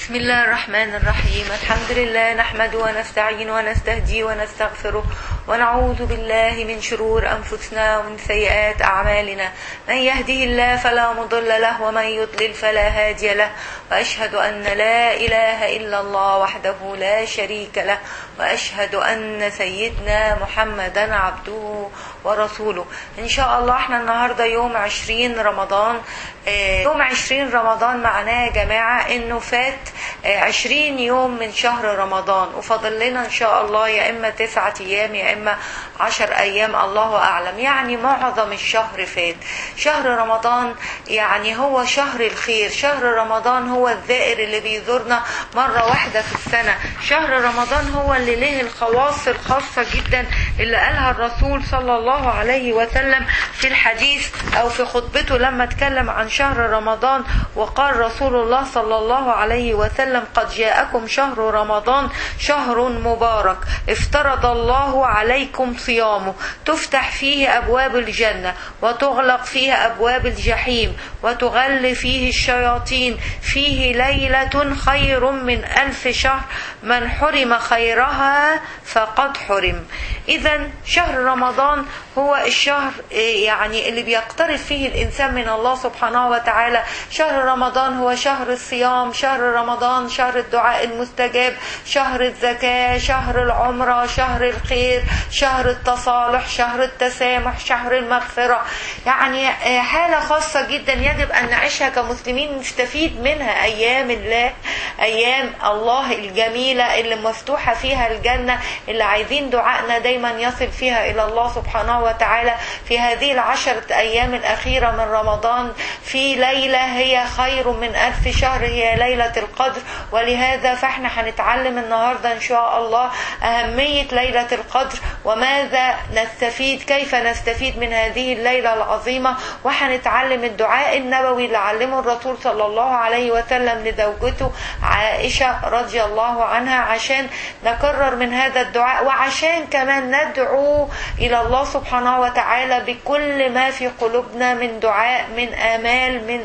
بسم الله الرحمن الرحيم الحمد لله نحمد ونستعين ونستهدي ونستغفره ونعوذ بالله من شرور أنفسنا ومن سيئات أعمالنا من يهده الله فلا مضل له ومن يضلل فلا هادي له وأشهد أن لا إله إلا الله وحده لا شريك له وأشهد أن سيدنا محمدا عبده ورسوله إن شاء الله احنا النهاردة يوم عشرين رمضان آه، يوم عشرين رمضان معناه يا جماعة انه فات آه، عشرين يوم من شهر رمضان وفاضل لنا ان شاء الله يا اما تسعة ايام يا اما عشر ايام الله اعلم يعني معظم الشهر فات شهر رمضان يعني هو شهر الخير شهر رمضان هو الزائر اللي بيزورنا مرة واحدة في السنة شهر رمضان هو اللي له الخواص الخاصة جدا اللي قالها الرسول صلى الله عليه وسلم في الحديث او في خطبته لما اتكلم عن شهر رمضان وقال رسول الله صلى الله عليه وسلم قد جاءكم شهر رمضان شهر مبارك افترض الله عليكم صيامه تفتح فيه ابواب الجنه وتغلق فيه ابواب الجحيم وتغل فيه الشياطين فيه ليله خير من الف شهر من حرم خيرها فقد حرم اذا شهر رمضان هو الشهر يعني اللي بيقترب فيه الانسان من الله سبحانه وتعالى شهر رمضان هو شهر الصيام شهر رمضان شهر الدعاء المستجاب شهر الزكاة شهر العمرة شهر الخير شهر التصالح شهر التسامح شهر المغفرة يعني حالة خاصة جدا يجب أن نعيشها كمسلمين نستفيد منها أيام الله أيام الله الجميلة اللي مفتوحة فيها الجنة اللي عايزين دعائنا دايما يصل فيها إلى الله سبحانه وتعالى في هذه العشرة أيام الأخيرة من رمضان في ليلة هي خير من ألف شهر هي ليلة القدر ولهذا فاحنا هنتعلم النهاردة إن شاء الله أهمية ليلة القدر وماذا نستفيد كيف نستفيد من هذه الليلة العظيمة وهنتعلم الدعاء النبوي اللي علمه الرسول صلى الله عليه وسلم لزوجته عائشة رضي الله عنها عشان نكرر من هذا الدعاء وعشان كمان ندعو إلى الله سبحانه وتعالى بكل ما في قلوبنا من دعاء من آمال من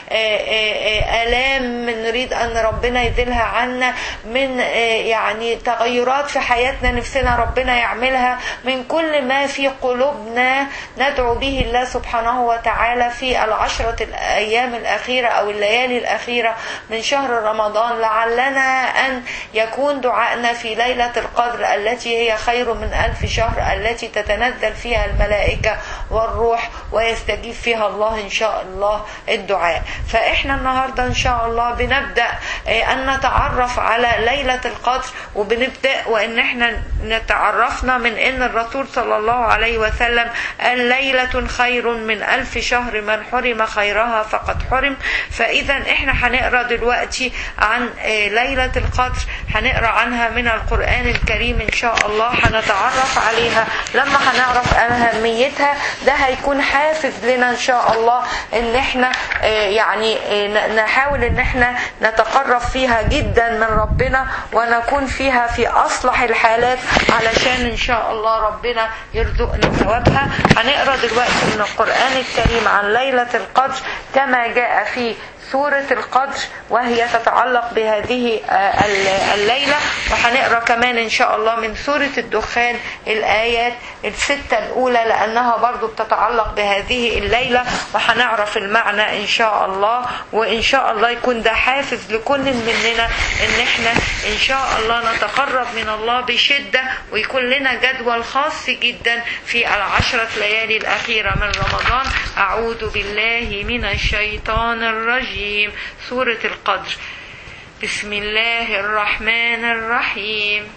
آلام من نريد أن ربنا يزيلها عنا من يعني تغيرات في حياتنا نفسنا ربنا يعملها من كل ما في قلوبنا ندعو به الله سبحانه وتعالى في العشرة الأيام الأخيرة أو الليالي الأخيرة من شهر رمضان لعلنا أن يكون دعائنا في ليلة القدر التي هي خير من ألف شهر التي تتنزل فيها الملائكة والروح ويستجيب فيها الله إن شاء الله الدعاء فإحنا النهاردة إن شاء الله بنبدأ أن نتعرف على ليلة القدر وبنبدأ وإن إحنا نتعرفنا من إن الرسول صلى الله عليه وسلم قال ليلة خير من ألف شهر من حرم خيرها فقد حرم فإذا إحنا هنقرأ دلوقتي عن ليلة القدر هنقرأ عنها من القرآن الكريم إن شاء الله هنتعرف عليها لما هنعرف أهميتها ده هيكون حافز لنا إن شاء الله إن إحنا يعني نحاول إن إحنا نتقرب فيها جدا من ربنا ونكون فيها في أصلح الحالات علشان إن شاء الله ربنا يرزقنا ثوابها هنقرأ دلوقتي من القرآن الكريم عن ليلة القدر كما جاء في سورة القدر وهي تتعلق بهذه الليلة وهنقرا كمان إن شاء الله من سورة الدخان الآيات الستة الأولى لأنها برضو بتتعلق بهذه الليلة وهنعرف المعنى إن شاء الله وإن شاء الله يكون ده حافز لكل مننا إن إحنا إن شاء الله نتقرب من الله بشدة ويكون لنا جدول خاص جدا في العشرة ليالي الأخيرة من رمضان أعوذ بالله من الشيطان الرجيم الرجيم سورة القدر بسم الله الرحمن الرحيم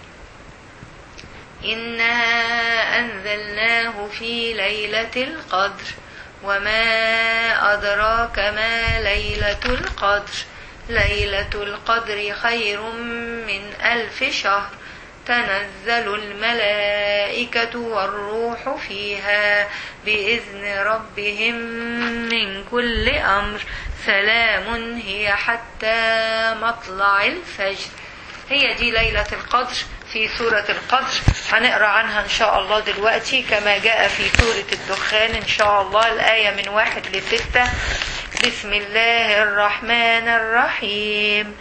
إنا أنزلناه في ليلة القدر وما أدراك ما ليلة القدر ليلة القدر خير من ألف شهر تنزل الملائكة والروح فيها بإذن ربهم من كل أمر سلام هي حتى مطلع الفجر هي دي ليلة القدر في سورة القدر هنقرأ عنها إن شاء الله دلوقتي كما جاء في سورة الدخان إن شاء الله الآية من واحد لستة بسم الله الرحمن الرحيم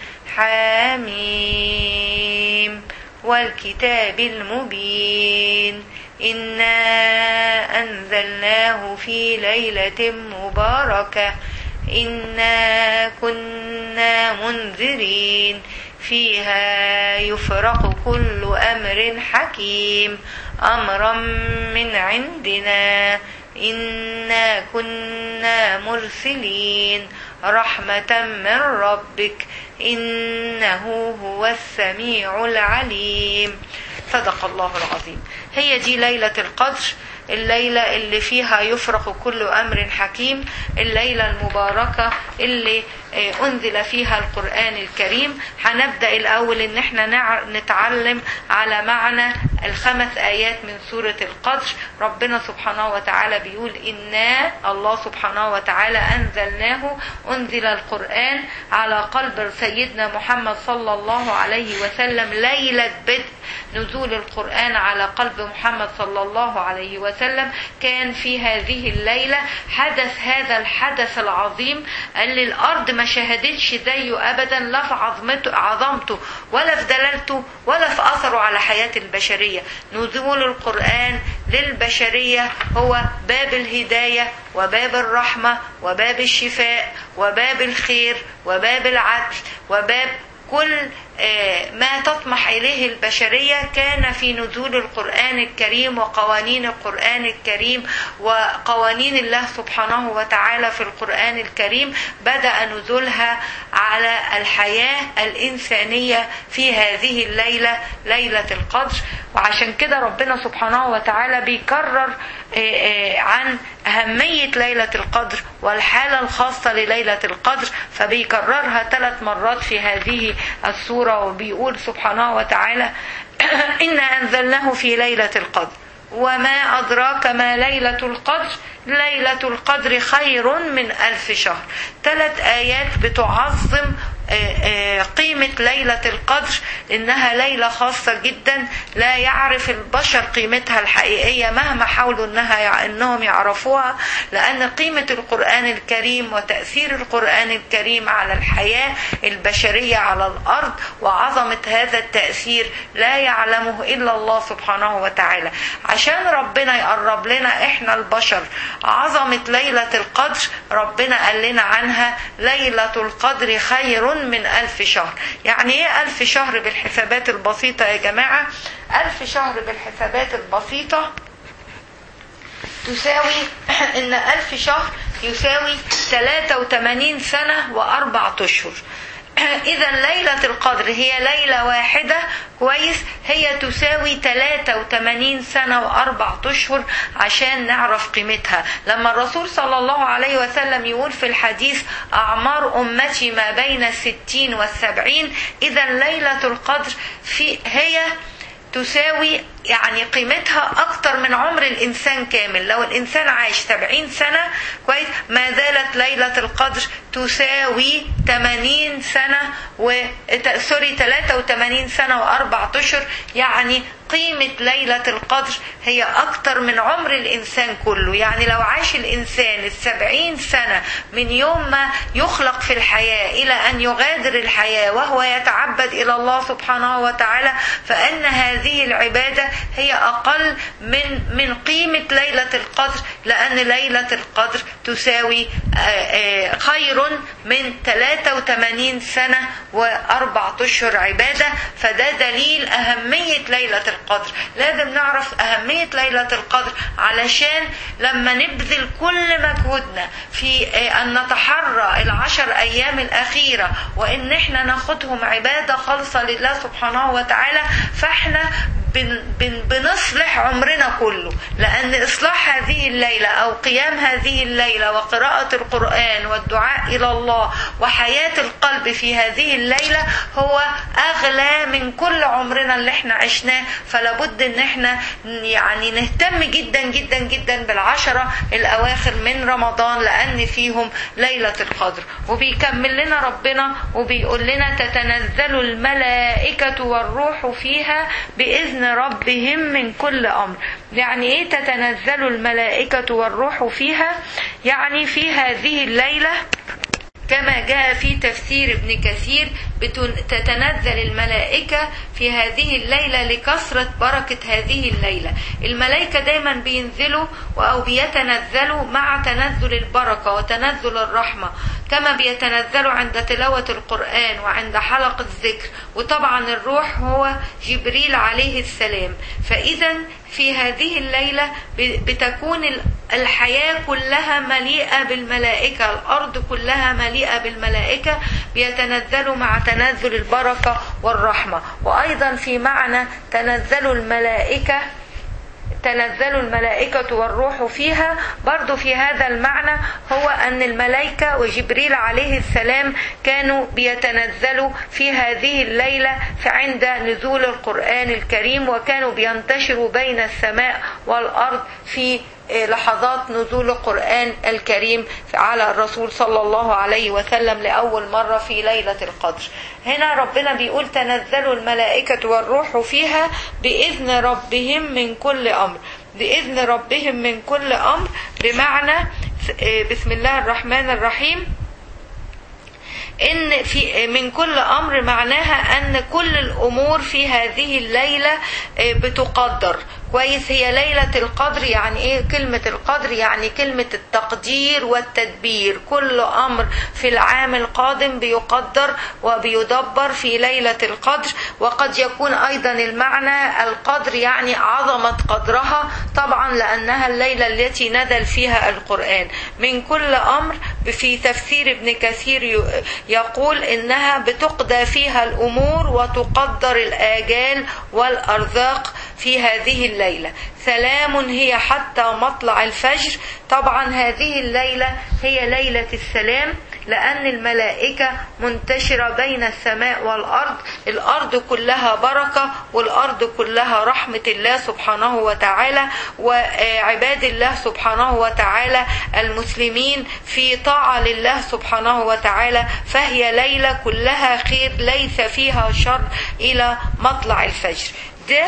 حميم والكتاب المبين إنا أنزلناه في ليلة مباركة إنا كنا منذرين فيها يفرق كل أمر حكيم أمرا من عندنا إنا كنا مرسلين رحمة من ربك إنه هو السميع العليم صدق الله العظيم هي دي ليلة القدر الليلة اللي فيها يفرق كل أمر حكيم الليلة المباركة اللي أنزل فيها القرآن الكريم هنبدأ الأول إن احنا نتعلم على معنى الخمس آيات من سورة القدر ربنا سبحانه وتعالى بيقول إنا الله سبحانه وتعالى أنزلناه أنزل القرآن على قلب سيدنا محمد صلى الله عليه وسلم ليلة بدء نزول القرآن على قلب محمد صلى الله عليه وسلم كان في هذه الليلة حدث هذا الحدث العظيم اللي الأرض ما شهدتش زيه أبدا لا في عظمته عظمته ولا في دلالته ولا في أثره على حياة البشرية نزول القرآن للبشرية هو باب الهداية وباب الرحمة وباب الشفاء وباب الخير وباب العدل وباب كل ما تطمح إليه البشرية كان في نزول القرآن الكريم وقوانين القرآن الكريم وقوانين الله سبحانه وتعالى في القرآن الكريم بدأ نزولها على الحياة الإنسانية في هذه الليلة ليلة القدر وعشان كده ربنا سبحانه وتعالى بيكرر عن أهمية ليلة القدر والحالة الخاصة لليلة القدر فبيكررها ثلاث مرات في هذه السورة وبيقول سبحانه وتعالى إنا أنزلناه في ليلة القدر وما أدراك ما ليلة القدر ليلة القدر خير من ألف شهر ثلاث آيات بتعظم قيمة ليلة القدر إنها ليلة خاصة جدا لا يعرف البشر قيمتها الحقيقية مهما حاولوا إنها إنهم يعرفوها لأن قيمة القرآن الكريم وتأثير القرآن الكريم على الحياة البشرية على الأرض وعظمة هذا التأثير لا يعلمه إلا الله سبحانه وتعالى عشان ربنا يقرب لنا إحنا البشر عظمة ليلة القدر ربنا قال لنا عنها ليلة القدر خير من ألف شهر يعني إيه ألف شهر بالحسابات البسيطة يا جماعة ألف شهر بالحسابات البسيطة تساوي إن ألف شهر يساوي 83 سنة وأربعة أشهر إذا ليلة القدر هي ليلة واحدة كويس هي تساوي 83 سنة وأربع أشهر عشان نعرف قيمتها لما الرسول صلى الله عليه وسلم يقول في الحديث أعمار أمتي ما بين الستين والسبعين إذا ليلة القدر في هي تساوي يعني قيمتها أكتر من عمر الإنسان كامل لو الإنسان عايش 70 سنة كويس ما زالت ليلة القدر تساوي 80 سنة و سوري 83 سنة وأربع أشهر يعني قيمة ليلة القدر هي أكتر من عمر الإنسان كله يعني لو عاش الإنسان السبعين سنة من يوم ما يخلق في الحياة إلى أن يغادر الحياة وهو يتعبد إلى الله سبحانه وتعالى فأن هذه العبادة هي أقل من من قيمة ليلة القدر لأن ليلة القدر تساوي خير من 83 سنة وأربعة أشهر عبادة فده دليل أهمية ليلة القدر لازم نعرف أهمية ليلة القدر علشان لما نبذل كل مجهودنا في أن نتحرى العشر أيام الأخيرة وإن احنا ناخدهم عبادة خالصة لله سبحانه وتعالى فاحنا بن بن بنصلح عمرنا كله لأن إصلاح هذه الليلة أو قيام هذه الليلة وقراءة القرآن والدعاء إلى الله وحياة القلب في هذه الليلة هو أغلى من كل عمرنا اللي احنا عشناه فلا بد ان احنا يعني نهتم جدا جدا جدا بالعشرة الأواخر من رمضان لأن فيهم ليلة القدر وبيكمل لنا ربنا وبيقول لنا تتنزل الملائكة والروح فيها بإذن ربهم من كل أمر يعني إيه تتنزل الملائكة والروح فيها يعني في هذه الليلة كما جاء في تفسير ابن كثير تتنزل الملائكة في هذه الليلة لكثرة بركة هذه الليلة الملائكة دايما بينزلوا أو بيتنزلوا مع تنزل البركة وتنزل الرحمة كما بيتنزلوا عند تلاوة القرآن وعند حلقة الذكر وطبعا الروح هو جبريل عليه السلام فإذا في هذه الليلة بتكون الحياة كلها مليئة بالملائكة الأرض كلها مليئة بالملائكة بيتنزلوا مع تنزل البركة والرحمة وأيضا في معنى تنزل الملائكة تنزل الملائكة والروح فيها برضو في هذا المعنى هو أن الملائكة وجبريل عليه السلام كانوا بيتنزلوا في هذه الليلة عند نزول القرآن الكريم وكانوا بينتشروا بين السماء والأرض في لحظات نزول القرآن الكريم على الرسول صلى الله عليه وسلم لأول مرة في ليلة القدر هنا ربنا بيقول تنزل الملائكة والروح فيها بإذن ربهم من كل أمر بإذن ربهم من كل أمر بمعنى بسم الله الرحمن الرحيم ان في من كل امر معناها ان كل الامور في هذه الليله بتقدر كويس هي ليلة القدر يعني ايه كلمة القدر يعني كلمة التقدير والتدبير كل امر في العام القادم بيقدر وبيدبر في ليلة القدر وقد يكون ايضا المعنى القدر يعني عظمة قدرها طبعا لانها الليلة التي نزل فيها القرآن من كل امر في تفسير ابن كثير يقول انها بتقضى فيها الامور وتقدر الاجال والارزاق في هذه الليلة سلام هي حتى مطلع الفجر طبعا هذه الليلة هي ليلة السلام لأن الملائكة منتشرة بين السماء والأرض الأرض كلها بركة والأرض كلها رحمة الله سبحانه وتعالى وعباد الله سبحانه وتعالى المسلمين في طاعة لله سبحانه وتعالى فهي ليلة كلها خير ليس فيها شر إلى مطلع الفجر ده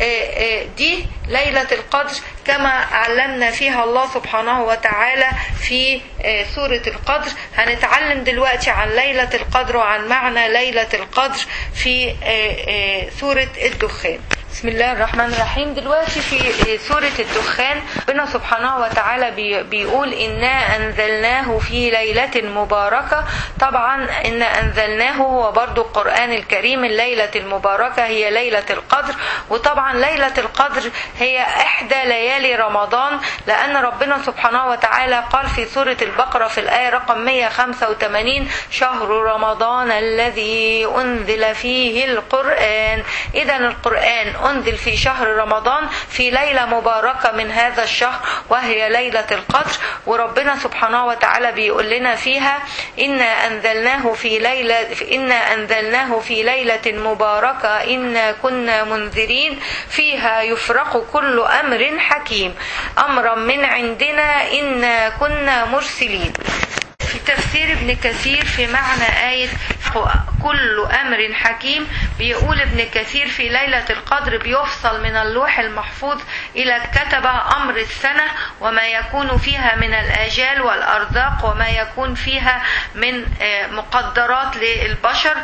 دي ليلة القدر كما علمنا فيها الله سبحانه وتعالى في سورة القدر هنتعلم دلوقتي عن ليلة القدر وعن معنى ليلة القدر في سورة الدخان بسم الله الرحمن الرحيم دلوقتي في سورة الدخان ربنا سبحانه وتعالى بيقول إنا أنزلناه في ليلة مباركة طبعا إن أنزلناه هو برضو القرآن الكريم الليلة المباركة هي ليلة القدر وطبعا ليلة القدر هي إحدى ليالي رمضان لأن ربنا سبحانه وتعالى قال في سورة البقرة في الآية رقم 185 شهر رمضان الذي أنزل فيه القرآن إذا القرآن أنزل في شهر رمضان في ليلة مباركة من هذا الشهر وهي ليلة القدر وربنا سبحانه وتعالى بيقول لنا فيها إنا أنزلناه في ليلة إنا أنزلناه في ليلة مباركة إنا كنا منذرين فيها يفرق كل أمر حكيم أمرا من عندنا إنا كنا مرسلين في تفسير ابن كثير في معنى آية كل أمر حكيم بيقول ابن كثير في ليلة القدر بيفصل من اللوح المحفوظ إلى الكتبة أمر السنة وما يكون فيها من الآجال والأرزاق وما يكون فيها من مقدرات للبشر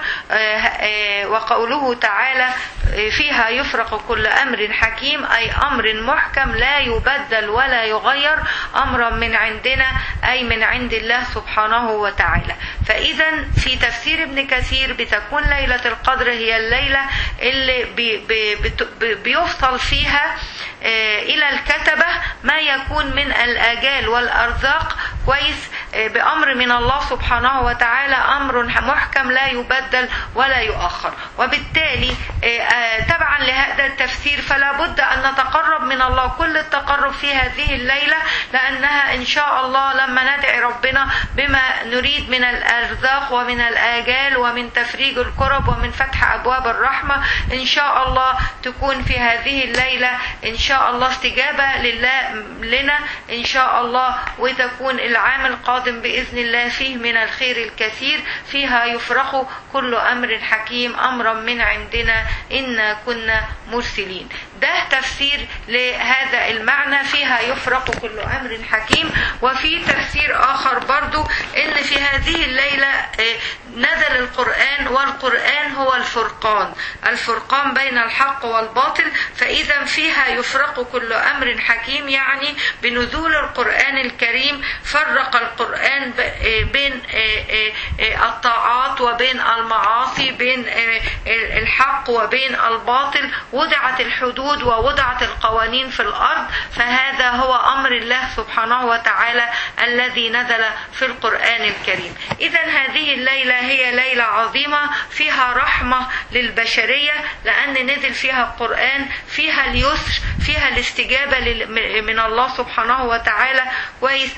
وقوله تعالى فيها يفرق كل أمر حكيم أي أمر محكم لا يبدل ولا يغير أمرا من عندنا أي من عند الله سبحانه وتعالى فإذا في تفسير ابن كثير بتكون ليلة القدر هي الليلة اللي بي بي بي بيفصل فيها إلى الكتبة ما يكون من الآجال والأرزاق كويس بأمر من الله سبحانه وتعالى أمر محكم لا يبدل ولا يؤخر وبالتالي تبعا لهذا التفسير فلا بد أن نتقرب من الله كل التقرب في هذه الليلة لأنها إن شاء الله لما ندعي ربنا بما نريد من الأرزاق ومن الآجال ومن تفريج الكرب ومن فتح أبواب الرحمة إن شاء الله تكون في هذه الليلة إن شاء الله استجابة لله لنا إن شاء الله وتكون العام القادم بإذن الله فيه من الخير الكثير فيها يفرق كل أمر حكيم أمرا من عندنا إنا كنا مرسلين ده تفسير لهذا المعنى فيها يفرق كل أمر حكيم وفي تفسير آخر برضو إن في هذه الليلة آه، نزل القرآن والقرآن هو الفرقان الفرقان بين الحق والباطل فإذا فيها يفرق كل أمر حكيم يعني بنزول القرآن الكريم فرق القرآن ب- آه، بين آه، آه، آه، الطاعات وبين المعاصي بين آه، الحق وبين الباطل وضعت الحدود ووضعت القوانين في الأرض فهذا هو أمر الله سبحانه وتعالى الذي نزل في القرآن الكريم إذا هذه الليلة هي ليلة عظيمة فيها رحمة للبشرية لأن نزل فيها القرآن فيها اليسر فيها الاستجابة لل- من الله سبحانه وتعالى كويس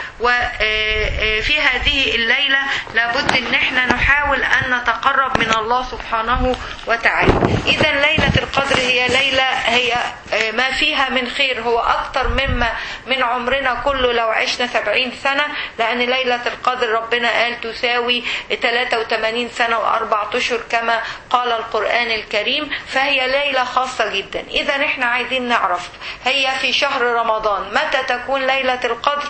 وفي هذه الليلة لابد ان احنا نحاول ان نتقرب من الله سبحانه وتعالى اذا ليلة القدر هي ليلة هي آه، ما فيها من خير هو اكتر مما من عمرنا كله لو عشنا سبعين سنة لان ليلة القدر ربنا قال تساوي 83 سنة واربع اشهر كما قال القرآن الكريم فهي ليلة خاصة جدا اذا احنا عايزين نعرف هي في شهر رمضان متى تكون ليلة القدر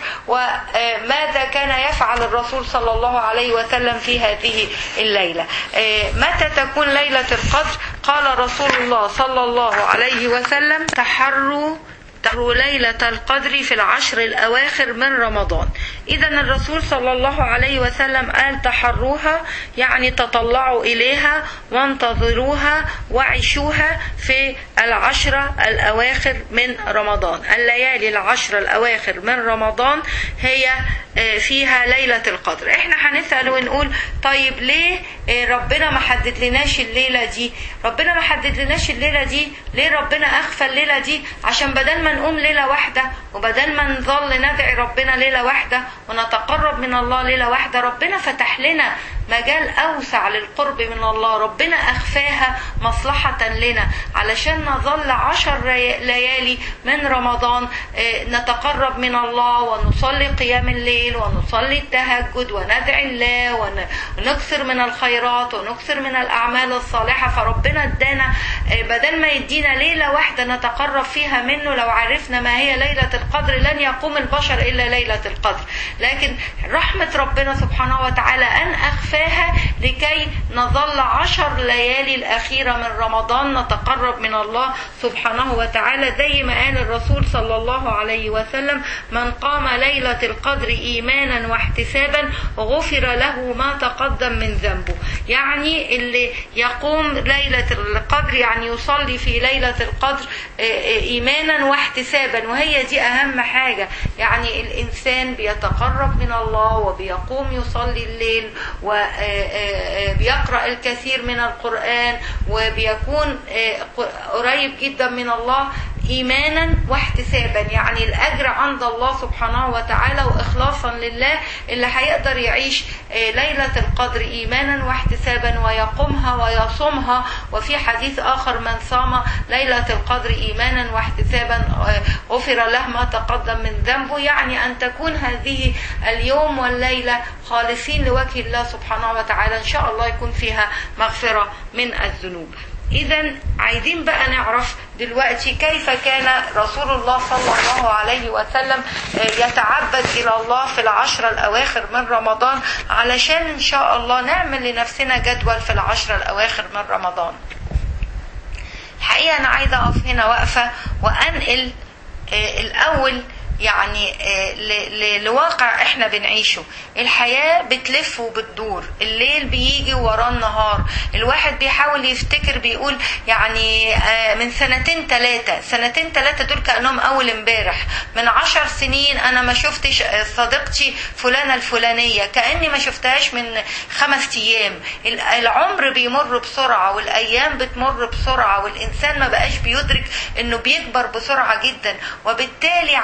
وماذا كان يفعل الرسول صلى الله عليه وسلم في هذه الليلة آه، متى تكون ليلة القدر قال رسول الله صلى الله عليه وسلم تحروا تحروا ليلة القدر في العشر الأواخر من رمضان إذا الرسول صلى الله عليه وسلم قال تحروها يعني تطلعوا إليها وانتظروها وعيشوها في العشرة الأواخر من رمضان الليالي العشر الأواخر من رمضان هي آه، فيها ليلة القدر احنا هنسأل ونقول طيب ليه آه، ربنا ما حدد لناش الليلة دي ربنا ما حدد لناش الليلة دي ليه ربنا أخفى الليلة دي عشان بدل ما نقوم ليلة واحدة وبدل ما نظل ندعي ربنا ليلة واحدة ونتقرب من الله ليلة واحدة ربنا فتح لنا مجال أوسع للقرب من الله ربنا أخفاها مصلحة لنا علشان نظل عشر ري- ليالي من رمضان آه، نتقرب من الله ونصلي قيام الليل ونصلي التهجد وندعي الله ون- ونكثر من الخيرات ونكثر من الأعمال الصالحة فربنا ادانا آه، بدل ما يدينا ليلة واحدة نتقرب فيها منه لو عرفنا ما هي ليلة القدر لن يقوم البشر إلا ليلة القدر لكن رحمة ربنا سبحانه وتعالى أن أخفاها لكي نظل عشر ليالي الأخيرة من رمضان نتقرب من الله سبحانه وتعالى زي ما قال الرسول صلى الله عليه وسلم من قام ليلة القدر إيمانا واحتسابا غفر له ما تقدم من ذنبه يعني اللي يقوم ليلة القدر يعني يصلي في ليلة القدر آه، آه، إيمانا واحتسابا وهي دي أهم حاجة يعني الإنسان بيتقرب من الله وبيقوم يصلي الليل وبيقرأ الكثير من القرآن وبيكون آه، قريب جدا من الله إيمانا واحتسابا يعني الأجر عند الله سبحانه وتعالى وإخلاصا لله اللي هيقدر يعيش آه، ليلة القدر إيمانا واحتسابا ويقومها ويصومها وفي حديث آخر من صام ليلة القدر إيمانا واحتسابا آه، غفر له ما تقدم من ذنبه يعني أن تكون هذه اليوم والليلة خالصين لوجه الله سبحانه وتعالى إن شاء الله يكون فيها مغفرة من الذنوب إذا عايزين بقى نعرف دلوقتي كيف كان رسول الله صلى الله عليه وسلم آه، يتعبد إلى الله في العشرة الأواخر من رمضان علشان إن شاء الله نعمل لنفسنا جدول في العشرة الأواخر من رمضان الحقيقة أنا عايزة أقف هنا وقفة وأنقل آه، الأول يعني آه، ل- ل- لواقع احنا بنعيشه الحياة بتلف وبتدور الليل بيجي وراه النهار الواحد بيحاول يفتكر بيقول يعني آه، من سنتين ثلاثة سنتين ثلاثة دول كأنهم أول امبارح من عشر سنين أنا ما شفتش آه، صديقتي فلانة الفلانية كأني ما شفتهاش من خمس أيام ال- العمر بيمر بسرعة والأيام بتمر بسرعة والإنسان ما بقاش بيدرك إنه بيكبر بسرعة جدا وبالتالي عامل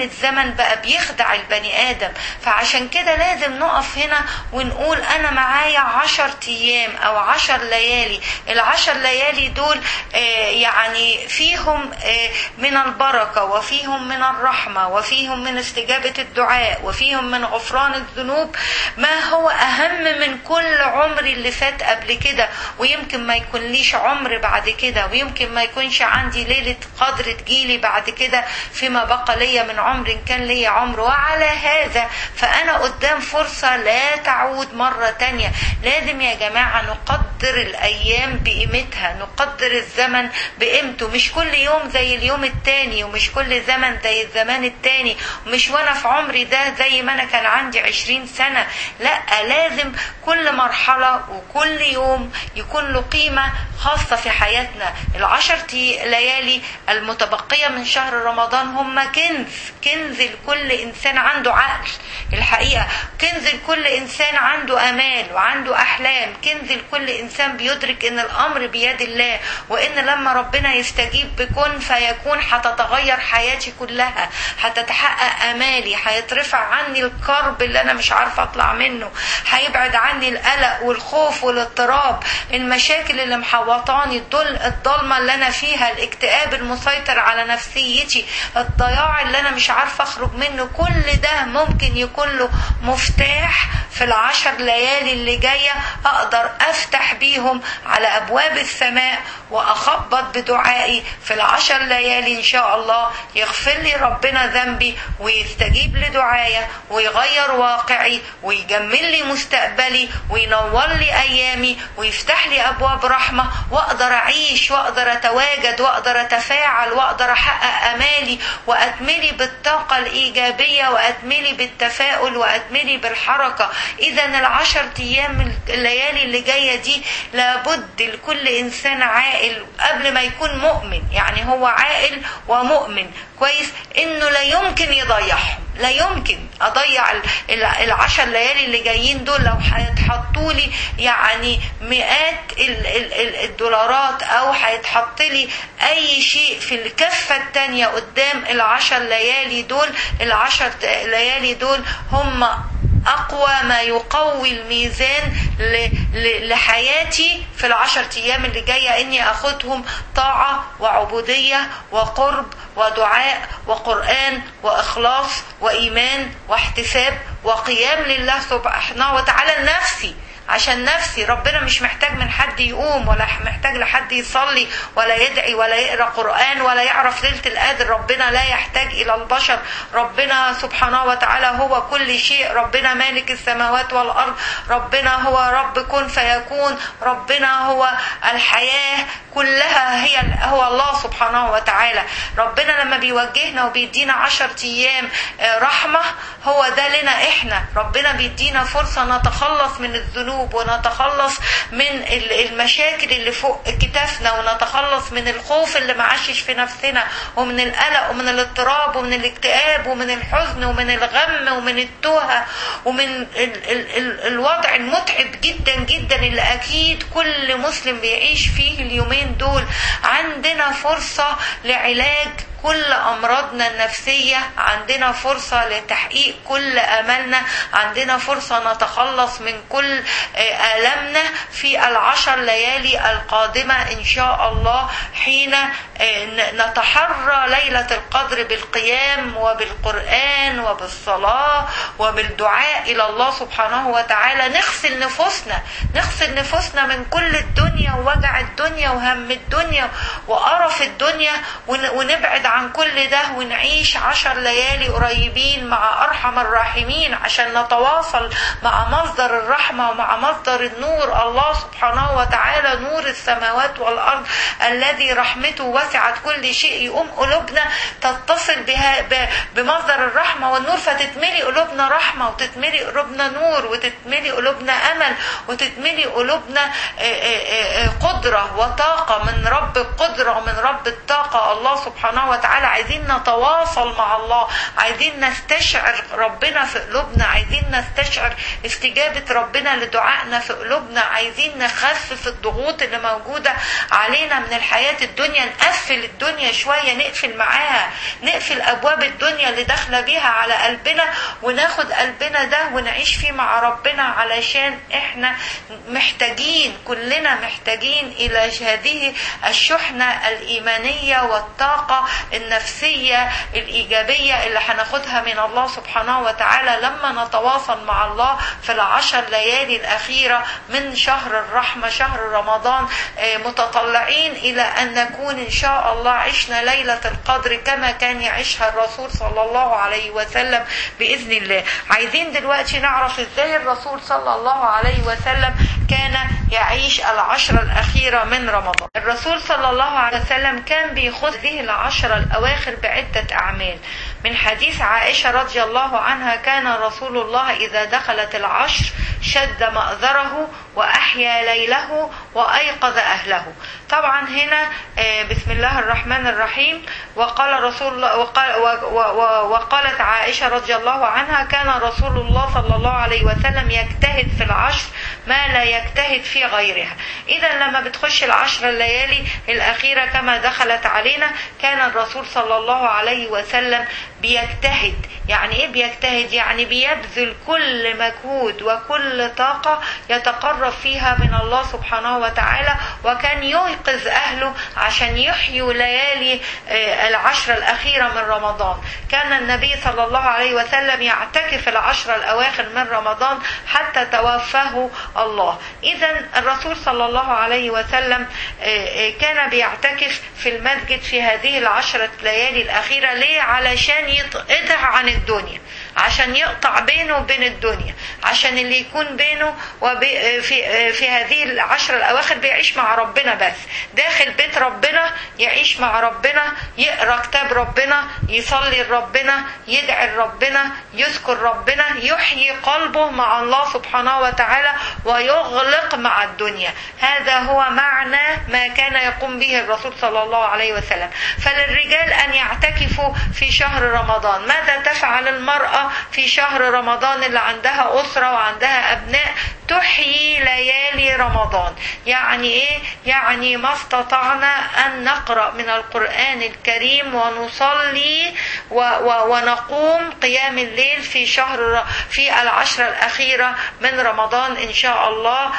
الزمن بقى بيخدع البني ادم فعشان كده لازم نقف هنا ونقول انا معايا عشر ايام او عشر ليالي العشر ليالي دول آه، يعني فيهم آه، من البركة وفيهم من الرحمة وفيهم من استجابة الدعاء وفيهم من غفران الذنوب ما هو أهم من كل عمري اللي فات قبل كده ويمكن ما يكون ليش عمر بعد كده ويمكن ما يكونش عندي ليلة قدر تجيلي بعد كده فيما بقى ليا من عمر إن كان ليا عمر وعلى هذا فأنا قدام فرصة لا تعود مرة تانية لازم يا جماعة نقدر الأيام بقيمتها نقدر الزمن بقيمته مش كل يوم زي اليوم التاني ومش كل زمن زي الزمان التاني ومش وانا في عمري ده زي ما انا كان عندي عشرين سنة لا لازم كل مرحلة وكل يوم يكون له قيمة خاصة في حياتنا العشر تي- ليالي المتبقية من شهر رمضان هم كنز كنز لكل إنسان عنده عقل الحقيقة كنز لكل إنسان عنده أمال وعنده أحلام كنز لكل إنسان بيدرك إن الأمر بيد الله وإن لما ربنا يستجيب بكون فيكون هتتغير حياتي كلها هتتحقق أمالي هيترفع عني الكرب اللي أنا مش عارفة أطلع منه هيبعد عني القلق والخوف والاضطراب المشاكل اللي محوطاني الضل الضلمة اللي أنا فيها الاكتئاب المسيطر على نفسيتي الضياع اللي أنا مش عارفة أخرج منه كل ده ممكن يكون له مفتاح في العشر ليالي اللي جاية أقدر أفتح بيهم على أبواب السماء وأخبط بدعائي في العشر ليالي إن شاء الله يغفر لي ربنا ذنبي ويستجيب لدعايا ويغير واقعي ويجمل لي مستقبلي وينور لي أيامي ويفتح لي أبواب رحمة وأقدر أعيش وأقدر أتواجد وأقدر أتفاعل وأقدر أحقق أمالي وأتملي بالطاقة الإيجابية وأتملي بالتفاؤل وأتملي بالحركة إذا العشر أيام الليالي اللي جاية دي لابد لكل إنسان عاقل قبل ما يكون مؤمن يعني هو عاقل ومؤمن كويس إنه لا يمكن يضيعهم لا يمكن اضيع ال- ال- العشر ليالي اللي جايين دول لو هيتحطوا لي يعني مئات ال- ال- ال- الدولارات او هيتحط لي اي شيء في الكفه التانية قدام العشر ليالي دول العشر ت- ليالي دول هم اقوى ما يقوي الميزان ل- ل- لحياتي في العشر ايام اللي جايه اني اخدهم طاعه وعبوديه وقرب ودعاء وقران واخلاص وايمان واحتساب وقيام لله سبحانه وتعالى لنفسي عشان نفسي ربنا مش محتاج من حد يقوم ولا محتاج لحد يصلي ولا يدعي ولا يقرا قران ولا يعرف ليله القدر ربنا لا يحتاج الى البشر ربنا سبحانه وتعالى هو كل شيء ربنا مالك السماوات والارض ربنا هو رب كن فيكون ربنا هو الحياه كلها هي هو الله سبحانه وتعالى ربنا لما بيوجهنا وبيدينا عشر ايام آه، رحمه هو ده لنا احنا ربنا بيدينا فرصه نتخلص من الذنوب ونتخلص من ال- المشاكل اللي فوق كتافنا ونتخلص من الخوف اللي معشش في نفسنا ومن القلق ومن الاضطراب ومن الاكتئاب ومن الحزن ومن الغم ومن التوهه ومن ال ال ال الوضع المتعب جدا جدا اللي اكيد كل مسلم بيعيش فيه اليومين دول عندنا فرصه لعلاج كل امراضنا النفسيه عندنا فرصه لتحقيق كل املنا عندنا فرصه نتخلص من كل آه، الامنا في العشر ليالي القادمه ان شاء الله حين آه، ن- نتحرى ليله القدر بالقيام وبالقران وبالصلاه وبالدعاء الى الله سبحانه وتعالى نغسل نفوسنا نغسل نفوسنا من كل الدنيا ووجع الدنيا وهم الدنيا وقرف الدنيا ون- ونبعد عن كل ده ونعيش عشر ليالي قريبين مع أرحم الراحمين عشان نتواصل مع مصدر الرحمة ومع مصدر النور الله سبحانه وتعالى نور السماوات والأرض الذي رحمته وسعت كل شيء يقوم قلوبنا تتصل بها ب- بمصدر الرحمة والنور فتتملي قلوبنا رحمة وتتملي قلوبنا نور وتتملي قلوبنا أمل وتتملي قلوبنا آه، آه، آه، قدرة قدرة وطاقة من رب القدرة ومن رب الطاقة الله سبحانه وتعالى عايزين نتواصل مع الله عايزين نستشعر ربنا في قلوبنا عايزين نستشعر استجابة ربنا لدعائنا في قلوبنا عايزين نخفف الضغوط اللي موجودة علينا من الحياة الدنيا نقفل الدنيا شوية نقفل معاها نقفل أبواب الدنيا اللي داخلة بيها على قلبنا وناخد قلبنا ده ونعيش فيه مع ربنا علشان احنا محتاجين كلنا محتاجين إلى هذه الشحنة الإيمانية والطاقة النفسية الإيجابية اللي هناخدها من الله سبحانه وتعالى لما نتواصل مع الله في العشر ليالي الأخيرة من شهر الرحمة شهر رمضان متطلعين إلى أن نكون إن شاء الله عشنا ليلة القدر كما كان يعيشها الرسول صلى الله عليه وسلم بإذن الله عايزين دلوقتي نعرف إزاي الرسول صلى الله عليه وسلم كان يعيش العشرة الأخيرة من رمضان الرسول صلى الله عليه وسلم كان بيخذ هذه العشرة الأواخر بعدة أعمال من حديث عائشة رضي الله عنها كان رسول الله إذا دخلت العشر شد مأذره وأحيا ليله وأيقظ أهله طبعا هنا بسم الله الرحمن الرحيم وقال رسول الله وقال وقالت عائشة رضي الله عنها كان رسول الله صلى الله عليه وسلم يجتهد في العشر ما لا يجتهد في غيرها إذا لما بتخش العشر الليالي الأخيرة كما دخلت علينا كان الرسول صلى الله عليه وسلم بيجتهد يعني ايه بيجتهد يعني بيبذل كل مجهود وكل طاقة يتقرب فيها من الله سبحانه وتعالى وكان يوقظ أهله عشان يحيوا ليالي العشر الأخيرة من رمضان كان النبي صلى الله عليه وسلم يعتكف العشر الأواخر من رمضان حتى توفاه الله إذا الرسول صلى الله عليه وسلم كان بيعتكف في المسجد في هذه العشرة ليالي الأخيرة ليه علشان يتقطع عن الدنيا عشان يقطع بينه وبين الدنيا عشان اللي يكون بينه وبي في في هذه العشر الاواخر بيعيش مع ربنا بس داخل بيت ربنا يعيش مع ربنا يقرا كتاب ربنا يصلي لربنا يدعي لربنا يذكر ربنا يحيي قلبه مع الله سبحانه وتعالى ويغلق مع الدنيا هذا هو معنى ما كان يقوم به الرسول صلى الله عليه وسلم فللرجال ان يعتكفوا في شهر رمضان ماذا تفعل المراه في شهر رمضان اللي عندها أسرة وعندها أبناء تحيي ليالي رمضان يعني إيه؟ يعني ما استطعنا أن نقرأ من القرآن الكريم ونصلي و و ونقوم قيام الليل في شهر في العشرة الأخيرة من رمضان إن شاء الله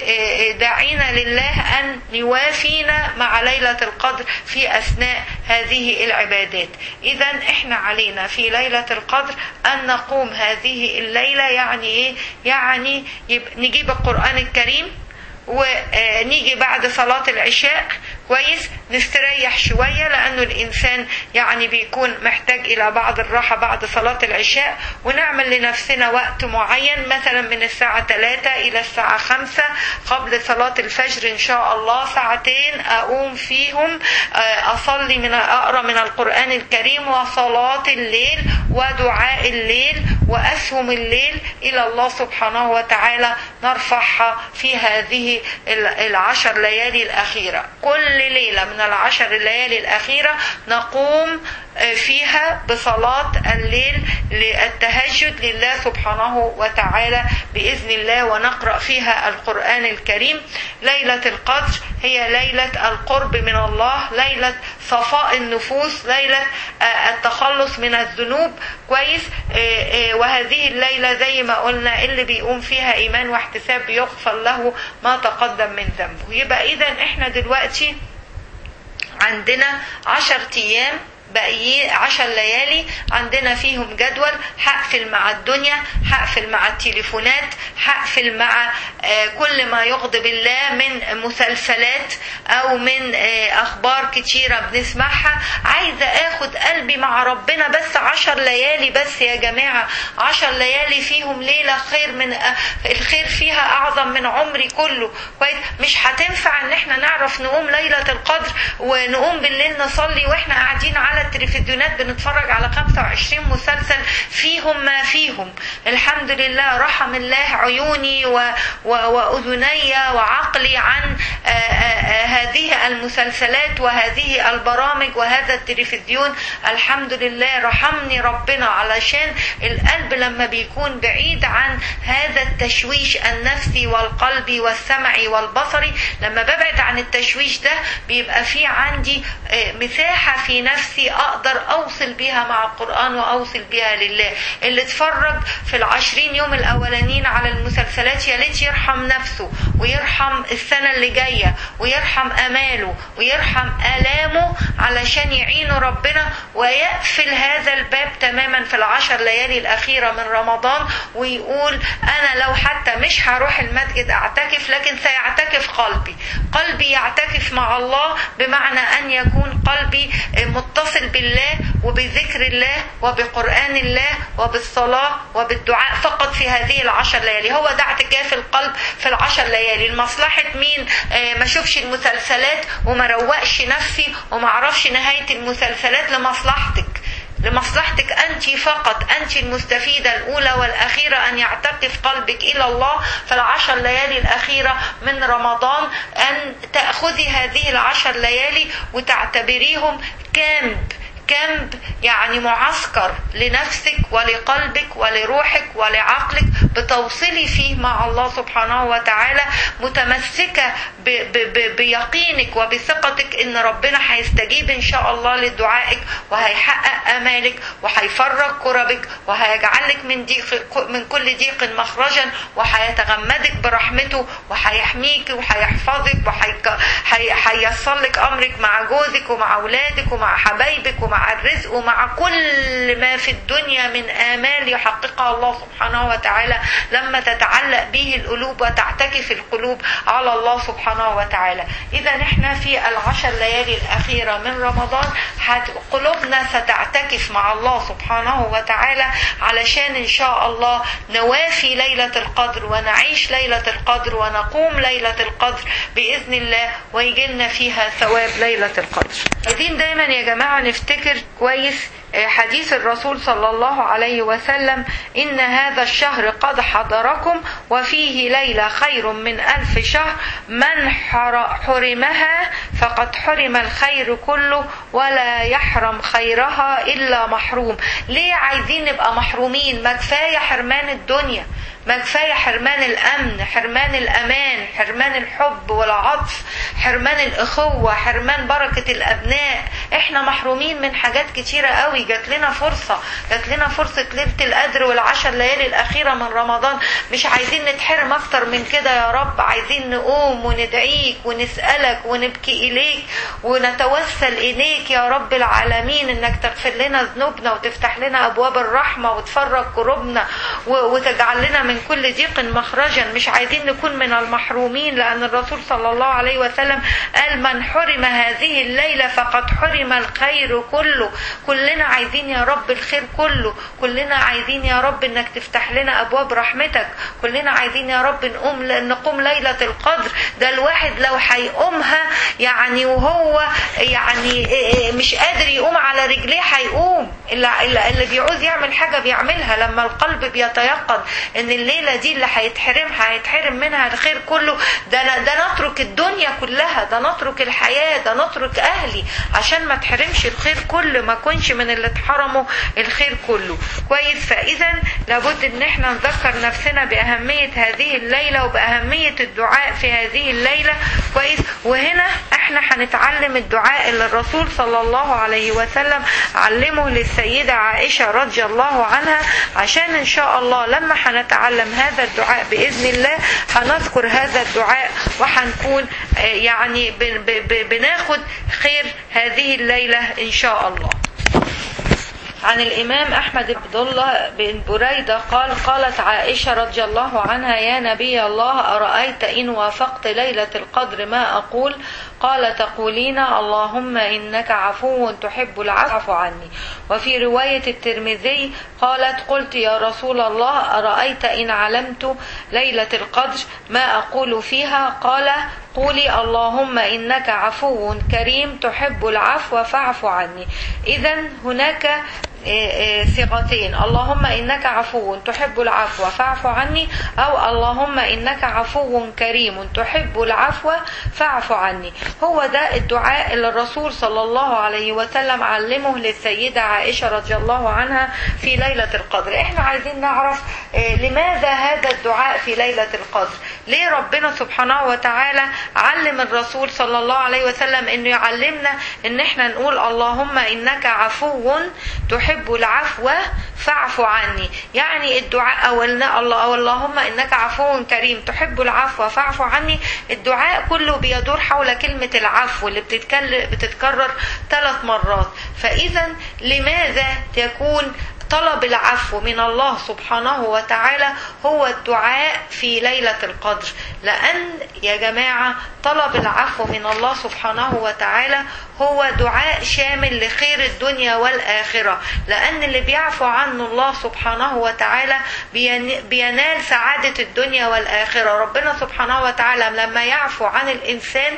دعينا لله أن يوافينا مع ليلة القدر في أثناء هذه العبادات إذا إحنا علينا في ليلة القدر أن نقوم هذه الليلة يعني إيه؟ يعني نجيب القرآن الكريم ونيجي بعد صلاة العشاء كويس نستريح شوية لأنه الإنسان يعني بيكون محتاج إلى بعض الراحة بعد صلاة العشاء ونعمل لنفسنا وقت معين مثلا من الساعة 3 إلى الساعة 5 قبل صلاة الفجر إن شاء الله ساعتين أقوم فيهم أصلي من أقرأ من القرآن الكريم وصلاة الليل ودعاء الليل وأسهم الليل إلى الله سبحانه وتعالى نرفعها في هذه العشر ليالي الأخيرة كل ليلة من العشر الليالي الأخيرة نقوم فيها بصلاة الليل للتهجد لله سبحانه وتعالى بإذن الله ونقرأ فيها القرآن الكريم ليلة القدر هي ليلة القرب من الله ليلة صفاء النفوس ليلة التخلص من الذنوب كويس وهذه الليلة زي ما قلنا اللي بيقوم فيها إيمان واحتساب يغفر له ما تقدم من ذنبه يبقى إذا إحنا دلوقتي عندنا عشر أيام باقي عشر ليالي عندنا فيهم جدول هقفل مع الدنيا هقفل مع التليفونات هقفل مع كل ما يغضب الله من مسلسلات او من اخبار كتيرة بنسمعها عايزة اخد قلبي مع ربنا بس عشر ليالي بس يا جماعة عشر ليالي فيهم ليلة خير من الخير فيها اعظم من عمري كله كويس مش هتنفع ان احنا نعرف نقوم ليلة القدر ونقوم بالليل نصلي واحنا قاعدين على على التلفزيونات بنتفرج على 25 مسلسل فيهم ما فيهم الحمد لله رحم الله عيوني و... و... وأذني وعقلي عن آآ آآ هذه المسلسلات وهذه البرامج وهذا التلفزيون الحمد لله رحمني ربنا علشان القلب لما بيكون بعيد عن هذا التشويش النفسي والقلبي والسمعي والبصري لما ببعد عن التشويش ده بيبقى في عندي مساحة في نفسي أقدر أوصل بيها مع القرآن وأوصل بيها لله اللي اتفرج في العشرين يوم الأولانيين على المسلسلات يا ليت يرحم نفسه ويرحم السنة اللي جاية ويرحم أماله ويرحم آلامه علشان يعينه ربنا ويقفل هذا الباب تماما في العشر ليالي الأخيرة من رمضان ويقول أنا لو حتى مش هروح المسجد أعتكف لكن سيعتكف قلبي قلبي يعتكف مع الله بمعنى أن يكون قلبي متصل بالله وبذكر الله وبقرآن الله وبالصلاة وبالدعاء فقط في هذه العشر ليالي هو ده اعتكاف القلب في العشر ليالي لمصلحة مين ما اشوفش المسلسلات وما روقش نفسي وما اعرفش نهاية المسلسلات لمصلحتك لمصلحتك أنت فقط أنت المستفيدة الأولى والأخيرة أن يعتكف قلبك إلى الله في العشر ليالي الأخيرة من رمضان أن تأخذي هذه العشر ليالي وتعتبريهم كامب كامب يعني معسكر لنفسك ولقلبك ولروحك ولعقلك بتوصلي فيه مع الله سبحانه وتعالى متمسكة ب ب بيقينك وبثقتك ان ربنا هيستجيب ان شاء الله لدعائك وهيحقق امالك وهيفرج كربك وهيجعلك من ضيق من كل ضيق مخرجا وهيتغمدك برحمته وهيحميك وهيحفظك وهييسر لك امرك مع جوزك ومع اولادك ومع حبايبك ومع مع الرزق ومع كل ما في الدنيا من آمال يحققها الله سبحانه وتعالى لما تتعلق به القلوب وتعتكف القلوب على الله سبحانه وتعالى إذا نحن في العشر ليالي الأخيرة من رمضان قلوبنا ستعتكف مع الله سبحانه وتعالى علشان إن شاء الله نوافي ليلة القدر ونعيش ليلة القدر ونقوم ليلة القدر بإذن الله ويجيلنا فيها ثواب ليلة القدر عايزين دايما يا جماعة نفتكر كويس حديث الرسول صلى الله عليه وسلم إن هذا الشهر قد حضركم وفيه ليلة خير من ألف شهر من حرمها فقد حرم الخير كله ولا يحرم خيرها إلا محروم ليه عايزين نبقى محرومين ما كفاية حرمان الدنيا ما كفايه حرمان الامن حرمان الامان حرمان الحب والعطف حرمان الاخوه حرمان بركه الابناء احنا محرومين من حاجات كتيره قوي جات لنا فرصه جات لنا فرصه ليله القدر والعشر ليالي الاخيره من رمضان مش عايزين نتحرم اكتر من كده يا رب عايزين نقوم وندعيك ونسالك ونبكي اليك ونتوسل اليك يا رب العالمين انك تغفر لنا ذنوبنا وتفتح لنا ابواب الرحمه وتفرج كروبنا وتجعل لنا من كل ضيق مخرجا مش عايزين نكون من المحرومين لأن الرسول صلى الله عليه وسلم قال من حرم هذه الليلة فقد حرم الخير كله كلنا عايزين يا رب الخير كله كلنا عايزين يا رب انك تفتح لنا ابواب رحمتك كلنا عايزين يا رب نقوم نقوم ليلة القدر ده الواحد لو هيقومها يعني وهو يعني مش قادر يقوم على رجليه هيقوم اللي, اللي بيعوز يعمل حاجة بيعملها لما القلب بيتيقن ان الليله دي اللي هيتحرم هيتحرم منها الخير كله ده ده نترك الدنيا كلها ده نترك الحياه ده نترك اهلي عشان ما تحرمش الخير كله ما كونش من اللي اتحرموا الخير كله كويس فاذا لابد ان احنا نذكر نفسنا باهميه هذه الليله وباهميه الدعاء في هذه الليله كويس وهنا احنا هنتعلم الدعاء اللي الرسول صلى الله عليه وسلم علمه للسيده عائشه رضي الله عنها عشان ان شاء الله لما هنتعلم هذا الدعاء باذن الله هنذكر هذا الدعاء وهنكون يعني بناخد خير هذه الليله ان شاء الله عن الإمام أحمد بن الله بن بريدة قال قالت عائشة رضي الله عنها يا نبي الله أرأيت إن وافقت ليلة القدر ما أقول قال تقولين اللهم إنك عفو تحب العفو عني وفي رواية الترمذي قالت قلت يا رسول الله أرأيت إن علمت ليلة القدر ما أقول فيها قال قولي اللهم إنك عفو كريم تحب العفو فاعف عني إذا هناك صيغتين اللهم إنك عفو تحب العفو فاعف عني أو اللهم إنك عفو كريم تحب العفو فاعف عني هو ده الدعاء اللي الرسول صلى الله عليه وسلم علمه للسيدة عائشة رضي الله عنها في ليلة القدر احنا عايزين نعرف لماذا هذا الدعاء في ليلة القدر ليه ربنا سبحانه وتعالى علم الرسول صلى الله عليه وسلم انه يعلمنا ان احنا نقول اللهم انك عفو تحب العفو فاعف عني يعني الدعاء أولنا الله أو اللهم إنك عفو كريم تحب العفو فاعف عني الدعاء كله بيدور حول كلمة العفو اللي بتتكرر ثلاث مرات فإذا لماذا يكون طلب العفو من الله سبحانه وتعالى هو الدعاء في ليلة القدر لأن يا جماعة طلب العفو من الله سبحانه وتعالى هو دعاء شامل لخير الدنيا والآخرة لأن اللي بيعفو عنه الله سبحانه وتعالى بينال سعادة الدنيا والآخرة ربنا سبحانه وتعالى لما يعفو عن الإنسان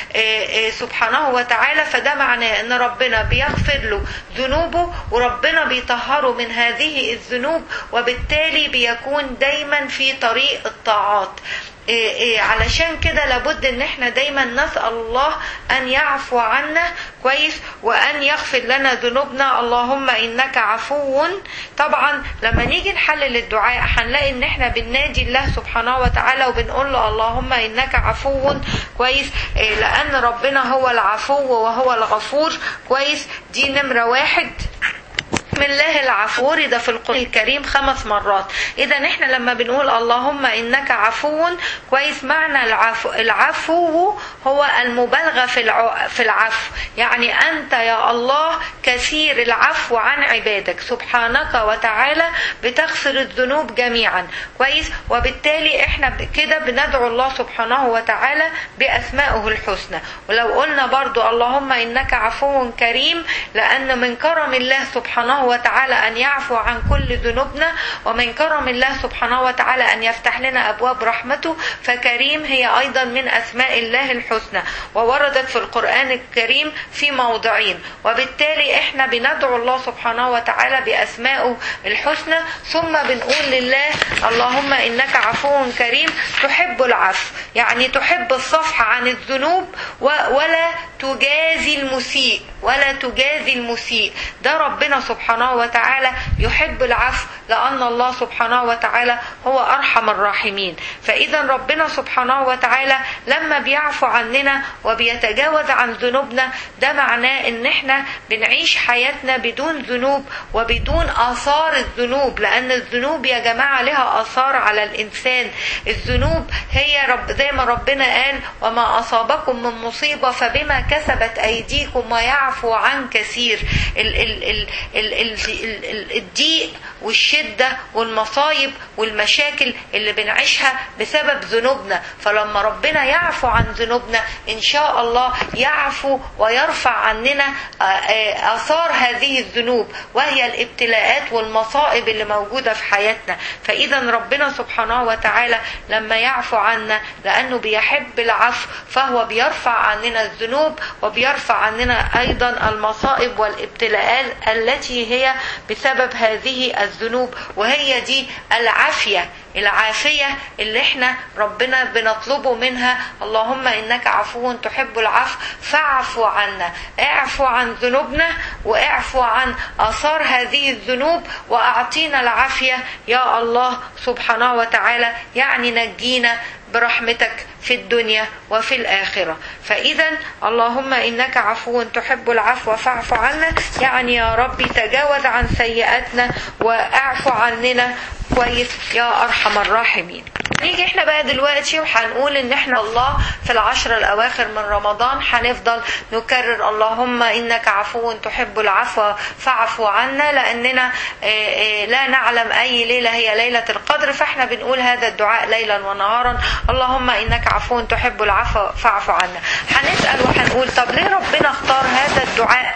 سبحانه وتعالى فده معناه أن ربنا بيغفر له ذنوبه وربنا بيطهره من هذه الذنوب وبالتالي بيكون دايما في طريق الطاعات إيه إيه علشان كده لابد ان احنا دايما نسأل الله ان يعفو عنا كويس وان يغفر لنا ذنوبنا اللهم انك عفو طبعا لما نيجي نحلل الدعاء هنلاقي ان احنا بننادي الله سبحانه وتعالى وبنقول له اللهم انك عفو كويس إيه لان ربنا هو العفو وهو الغفور كويس دي نمرة واحد بسم الله العفو ده في القرآن الكريم خمس مرات إذا إحنا لما بنقول اللهم إنك عفو كويس معنى العفو العفو هو المبالغة في في العفو يعني أنت يا الله كثير العفو عن عبادك سبحانك وتعالى بتغفر الذنوب جميعا كويس وبالتالي إحنا كده بندعو الله سبحانه وتعالى بأسمائه الحسنى ولو قلنا برضو اللهم إنك عفو كريم لأن من كرم الله سبحانه وتعالى أن يعفو عن كل ذنوبنا ومن كرم الله سبحانه وتعالى أن يفتح لنا أبواب رحمته فكريم هي أيضا من أسماء الله الحسنى ووردت في القرآن الكريم في موضعين وبالتالي احنا بندعو الله سبحانه وتعالى بأسمائه الحسنى ثم بنقول لله اللهم إنك عفو كريم تحب العفو يعني تحب الصفح عن الذنوب ولا تجازي المسيء ولا تجازي المسيء ده ربنا سبحانه وتعالى يحب العفو لأن الله سبحانه وتعالى هو أرحم الراحمين فإذا ربنا سبحانه وتعالى لما بيعفو عننا وبيتجاوز عن ذنوبنا ده معناه ان احنا بنعيش حياتنا بدون ذنوب وبدون آثار الذنوب لأن الذنوب يا جماعة لها آثار على الإنسان الذنوب هي رب زي ما ربنا قال وما أصابكم من مصيبة فبما كسبت أيديكم ويعفو عن كثير ال ال ال ال ال ال الضيق والشدة والمصايب والمشاكل اللي بنعيشها بسبب ذنوبنا فلما ربنا يعفو عن ذنوبنا إن شاء الله يعفو ويرفع عننا آثار هذه الذنوب وهي الابتلاءات والمصائب اللي موجودة في حياتنا فإذا ربنا سبحانه وتعالى لما يعفو عنا لأنه بيحب العفو فهو بيرفع عننا الذنوب وبيرفع عننا أيضا المصائب والابتلاءات التي هي بسبب هذه الذنوب وهي دي العافية العافية اللي احنا ربنا بنطلبه منها اللهم انك عفو تحب العفو فاعفو عنا اعفو عن ذنوبنا واعفو عن اثار هذه الذنوب واعطينا العافية يا الله سبحانه وتعالى يعني نجينا برحمتك في الدنيا وفي الآخرة فإذا اللهم إنك عفو تحب العفو فاعف عنا يعني يا ربي تجاوز عن سيئاتنا واعف عننا كويس يا أرحم الراحمين نيجي احنا بقى دلوقتي وهنقول ان احنا الله في العشر الاواخر من رمضان هنفضل نكرر اللهم انك عفو تحب العفو فاعفو عنا لاننا لا نعلم اي ليله هي ليله القدر فاحنا بنقول هذا الدعاء ليلا ونهارا اللهم انك عفو تحب العفو فاعف عنا هنسال وهنقول طب ليه ربنا اختار هذا الدعاء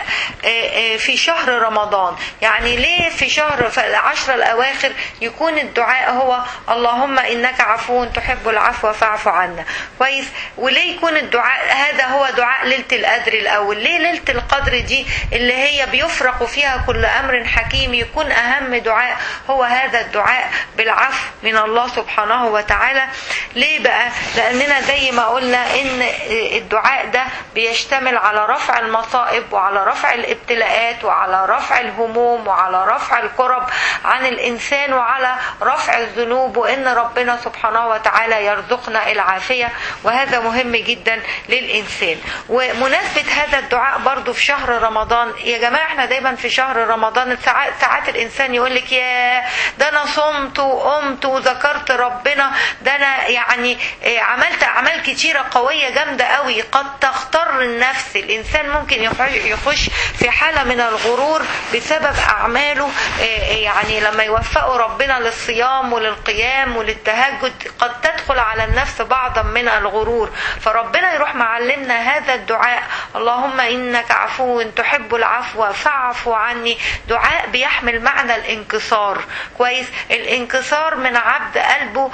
في شهر رمضان يعني ليه في شهر في العشر الأواخر يكون الدعاء هو اللهم إنك عفو تحب العفو فاعف عنا كويس وليه يكون الدعاء هذا هو دعاء ليلة القدر الأول ليه ليلة القدر دي اللي هي بيفرق فيها كل أمر حكيم يكون أهم دعاء هو هذا الدعاء بالعفو من الله سبحانه وتعالى ليه بقى لأننا زي ما قلنا إن الدعاء ده بيشتمل على رفع المصائب وعلى رفع الابتلاءات وعلى رفع الهموم وعلى رفع الكرب عن الإنسان وعلى رفع الذنوب وإن ربنا سبحانه وتعالى يرزقنا العافية وهذا مهم جدا للإنسان ومناسبة هذا الدعاء برضو في شهر رمضان يا جماعة احنا دايما في شهر رمضان ساعات, ساعات الإنسان يقول لك يا ده أنا صمت وقمت وذكرت ربنا ده أنا يعني عملت أعمال كتيرة قوية جامدة قوي قد تختار النفس الإنسان ممكن يخش في حالة من الغرور بسبب أعماله يعني لما يوفقوا ربنا للصيام وللقيام وللتهجد قد تدخل على النفس بعضا من الغرور فربنا يروح معلمنا هذا الدعاء اللهم إنك عفو تحب العفو فاعف عني دعاء بيحمل معنى الانكسار كويس الانكسار من عبد قلبه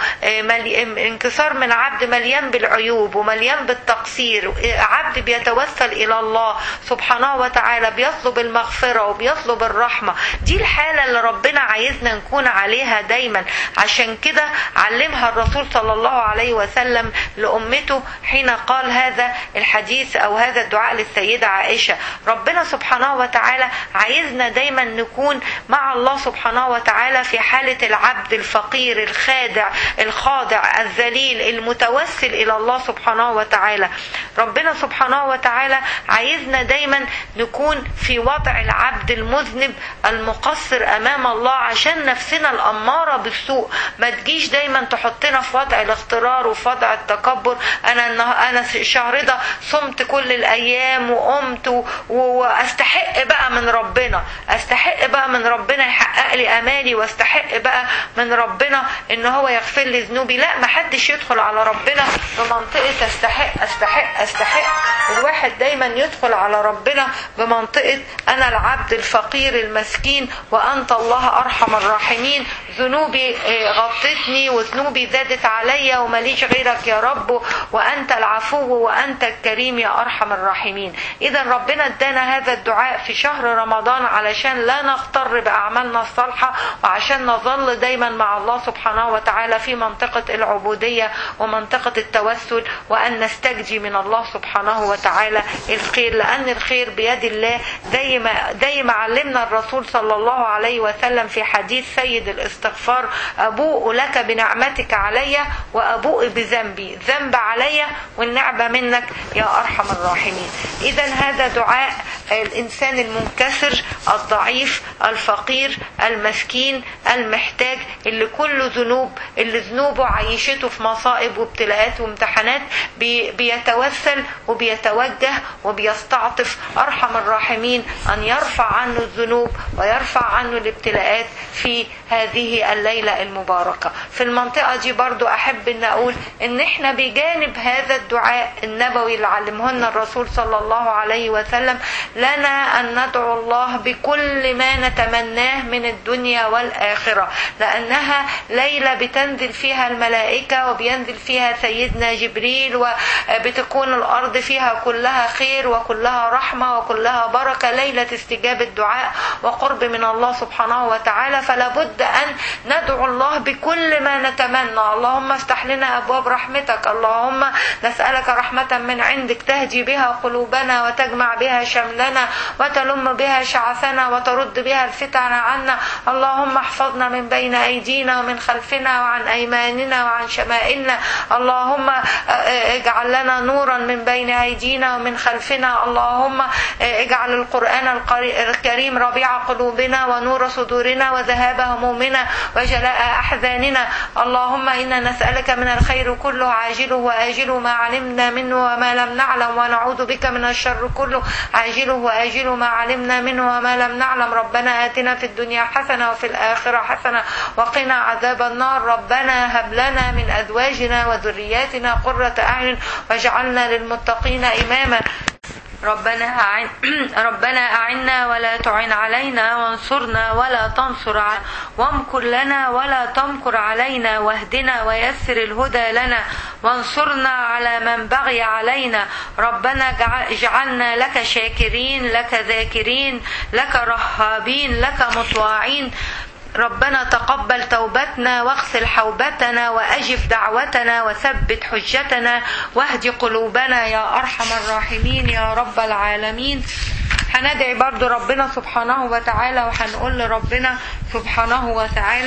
انكسار من عبد مليان بالعيوب ومليان بالتقصير عبد بيتوسل إلى الله سبحانه وتعالى بيطلب المغفرة وبيطلب الرحمة دي الحالة اللي ربنا عايزنا نكون عليها دايما عشان كده علمها الرسول صلى الله عليه وسلم لأمته حين قال هذا الحديث أو هذا الدعاء للسيدة عائشة ربنا سبحانه وتعالى عايزنا دايما نكون مع الله سبحانه وتعالى في حالة العبد الفقير الخادع الخاضع الذليل المتوسل إلى الله سبحانه وتعالى ربنا سبحانه وتعالى عايزنا دايما نكون في وضع العبد المذنب المقصر أمام الله عشان نفسنا الأمارة بالسوء ما تجيش دايما تحطنا في وضع الاغترار وفي وضع التكبر أنا أنا الشهر ده صمت كل الأيام وقمت واستحق بقى من ربنا استحق بقى من ربنا يحقق لي امالي واستحق بقى من ربنا ان هو يغفر لي ذنوبي لا ما حدش يدخل على ربنا بمنطقه استحق استحق استحق الواحد دايما يدخل على ربنا بمنطقه انا العبد الفقير المسكين وانت الله ارحم الراحمين ذنوبي غطتني وذنوبي زادت عليا ومليش غيرك يا رب وانت العفو وانت الكريم يا ارحم الراحمين اذا ربنا ادانا هذا الدعاء في شهر رمضان علشان لا نغتر باعمالنا الصالحه وعشان نظل دايما مع الله سبحانه وتعالى في منطقه العبوديه ومنطقه التوسل وان نستجدي من الله سبحانه وتعالى الخير لان الخير بيد الله زي ما زي ما علمنا الرسول صلى الله عليه وسلم في حديث سيد الاستغفار ابوء لك بنعمتك علي وابوء بذنبي ذنب علي والنعمه منك يا ارحم الراحمين اذا هذا دعاء الانسان المنكسر الضعيف الفقير المسكين المحتاج اللي كله ذنوب اللي ذنوبه عيشته في مصائب وابتلاءات وامتحانات بي بيتوسل وبيتوجه وبيستعطف ارحم الراحمين ان يرفع عنه الذنوب ويرفع عنه الابتلاءات في هذه الليله المباركه في المنطقه دي برضو احب ان اقول ان احنا بجانب هذا الدعاء النبوي اللي علمه لنا الرسول صلى الله عليه وسلم لنا أن ندعو الله بكل ما نتمناه من الدنيا والآخرة لأنها ليلة بتنزل فيها الملائكة وبينزل فيها سيدنا جبريل وبتكون الأرض فيها كلها خير وكلها رحمة وكلها بركة ليلة استجابة دعاء وقرب من الله سبحانه وتعالى فلا بد أن ندعو الله بكل ما نتمنى اللهم افتح لنا أبواب رحمتك اللهم نسألك رحمة من عندك تهدي بها قلوبنا وتجمع بها شملنا وتلم بها شعثنا وترد بها الفتن عنا اللهم احفظنا من بين أيدينا ومن خلفنا وعن أيماننا وعن شمائلنا اللهم اجعل لنا نورا من بين أيدينا ومن خلفنا اللهم اجعل القرآن الكريم ربيع قلوبنا ونور صدورنا وذهاب همومنا وجلاء أحزاننا اللهم إنا نسألك من الخير كله عاجله وآجله ما علمنا منه وما لم نعلم ونعوذ بك من الشر كله عاجله وآجله ما علمنا منه وما لم نعلم ربنا آتنا في الدنيا حسنة وفي الآخرة حسنة وقنا عذاب النار ربنا هب لنا من أزواجنا وذرياتنا قرة أعين واجعلنا للمتقين إماما ربنا أعن ربنا أعنا ولا تعن علينا وانصرنا ولا تنصر ع- وامكر لنا ولا تمكر علينا واهدنا ويسر الهدى لنا وانصرنا على من بغي علينا ربنا اجع- اجعلنا لك شاكرين لك ذاكرين لك رهابين لك مطواعين ربنا تقبل توبتنا واغسل حوبتنا واجف دعوتنا وثبت حجتنا واهد قلوبنا يا ارحم الراحمين يا رب العالمين هندعي برضو ربنا سبحانه وتعالى وهنقول لربنا سبحانه وتعالى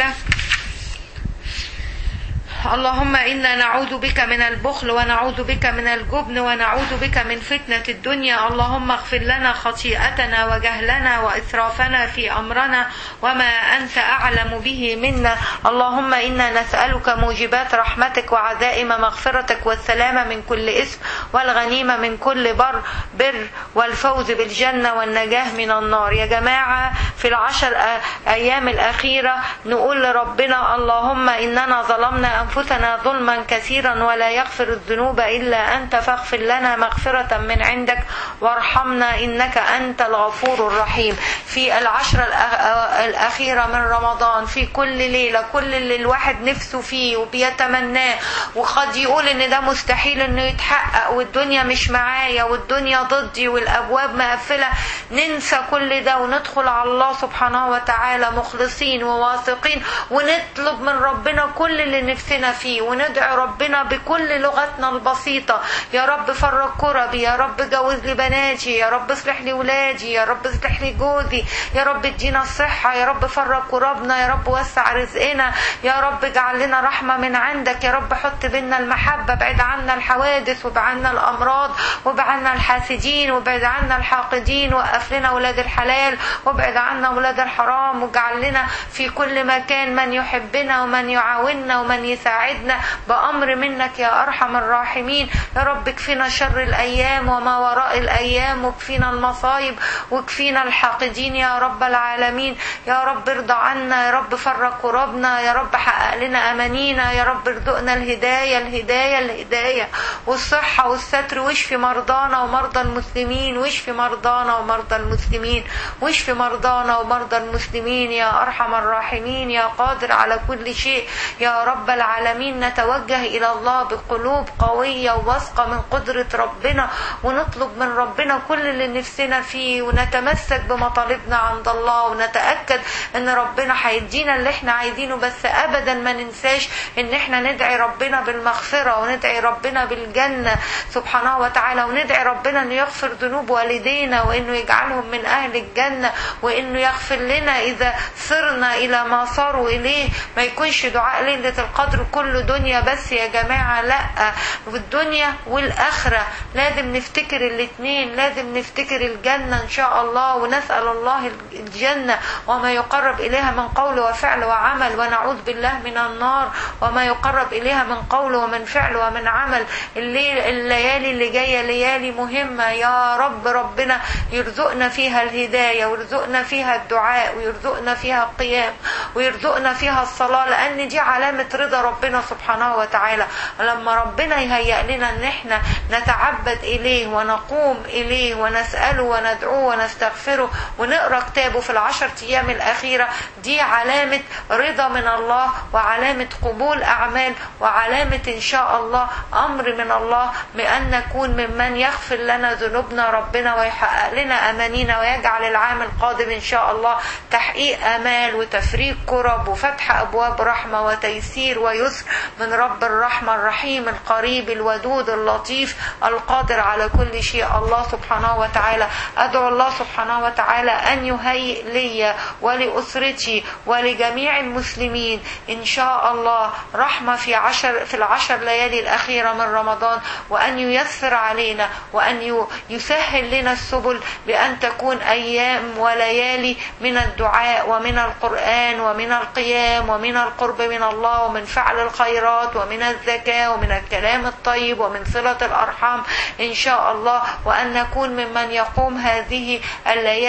اللهم إنا نعوذ بك من البخل ونعوذ بك من الجبن ونعوذ بك من فتنة الدنيا اللهم اغفر لنا خطيئتنا وجهلنا وإسرافنا في أمرنا وما أنت أعلم به منا اللهم إنا نسألك موجبات رحمتك وعزائم مغفرتك والسلامة من كل إثم والغنيمة من كل بر بر والفوز بالجنة والنجاة من النار يا جماعة في العشر أ- أيام الأخيرة نقول لربنا اللهم إننا ظلمنا أنفسنا ظلما كثيرا ولا يغفر الذنوب إلا أنت فاغفر لنا مغفرة من عندك وارحمنا إنك أنت الغفور الرحيم في العشر الأ- الأخيرة من رمضان في كل ليلة كل اللي الواحد نفسه فيه وبيتمناه وقد يقول إن ده مستحيل إنه يتحقق والدنيا مش معايا والدنيا ضدي والأبواب مقفلة ننسى كل ده وندخل على الله سبحانه وتعالى مخلصين وواثقين ونطلب من ربنا كل اللي نفسنا فيه وندعي ربنا بكل لغتنا البسيطة يا رب فرج كربي يا رب جوز لي بناتي يا رب اصلح لي ولادي يا رب اصلح لي جوزي يا رب ادينا الصحة يا رب فرج كربنا يا رب وسع رزقنا يا رب اجعل لنا رحمة من عندك يا رب حط بينا المحبة بعد عنا الحوادث وابعد عنا الأمراض وابعد عنا الحاسدين وابعد عنا الحاقدين وقف لنا ولاد الحلال وابعد عنا ولاد الحرام واجعل لنا في كل مكان من يحبنا ومن يعاوننا ومن يساعدنا بأمر منك يا أرحم الراحمين يا رب اكفينا شر الأيام وما وراء الأيام واكفينا المصايب واكفينا الحاقدين يا رب العالمين يا رب ارضى عنا يا رب فرج كربنا يا رب حقق لنا أمانينا يا رب ارزقنا الهداية الهداية الهداية والصحة والستر واشفي مرضانا ومرضى المسلمين واشفي مرضانا ومرضى المسلمين واشفي مرضانا ومرضى المسلمين يا أرحم الراحمين يا قادر على كل شيء يا رب العالمين نتوجه إلى الله بقلوب قوية وواثقة من قدرة ربنا ونطلب من ربنا كل اللي نفسنا فيه ونتمسك بمطالبنا عند الله ونتأكد ان ربنا هيدينا اللي احنا عايزينه بس ابدا ما ننساش ان احنا ندعي ربنا بالمغفرة وندعي ربنا بالجنة سبحانه وتعالى وندعي ربنا انه يغفر ذنوب والدينا وانه يجعلهم من اهل الجنة وانه يغفر لنا اذا صرنا الى ما صاروا اليه ما يكونش دعاء ليلة القدر كله دنيا بس يا جماعة لا والدنيا والاخرة لازم نفتكر الاتنين لازم نفتكر الجنة ان شاء الله ونسأل الله الجنة وما يقرب اليها من قول وفعل وعمل ونعوذ بالله من النار وما يقرب اليها من قول ومن فعل ومن عمل الليل الليالي اللي جاية ليالي مهمة يا رب ربنا يرزقنا فيها الهداية ويرزقنا فيها الدعاء ويرزقنا فيها القيام ويرزقنا فيها الصلاة لأن دي علامة رضا ربنا سبحانه وتعالى لما ربنا يهيأ لنا ان احنا نتعبد اليه ونقوم اليه ونسأله وندعوه ونستغفره ونقرأ كتابه في العشر ايام الاخيرة دي علامة رضا من الله وعلامة قبول اعمال وعلامة ان شاء الله امر من الله بان نكون ممن يغفر لنا ذنوبنا ربنا ويحقق لنا امانينا ويجعل العام القادم ان شاء الله تحقيق امال وتفريج كرب وفتح ابواب رحمة وتيسير ويسر من رب الرحمة الرحيم القريب الودود اللطيف القادر على كل شيء الله سبحانه وتعالى ادعو الله سبحانه وتعالى ان يهيئ لي ولاسرتي ولجميع المسلمين ان شاء الله رحمة في عشر في العشر ليالي الاخيرة من رمضان وان ييسر علينا وان يسهل لنا السبل بان تكون ايام وليالي من الدعاء ومن القرآن ومن القيام ومن القرب من الله ومن فعل الخيرات ومن الزكاة ومن الكلام الطيب ومن صلة الأرحام إن شاء الله وأن نكون ممن يقوم هذه الليالي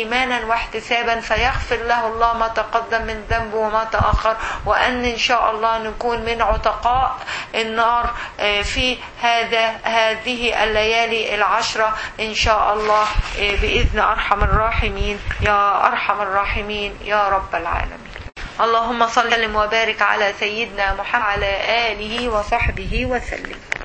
إيمانا واحتسابا فيغفر له الله ما تقدم من ذنبه وما تأخر وأن إن شاء الله نكون من عتقاء النار في هذا هذه الليالي العشرة إن شاء الله بإذن أرحم الراحمين يا أرحم الراحمين يا رب العالمين اللهم صل وسلم وبارك على سيدنا محمد وعلى آله وصحبه وسلم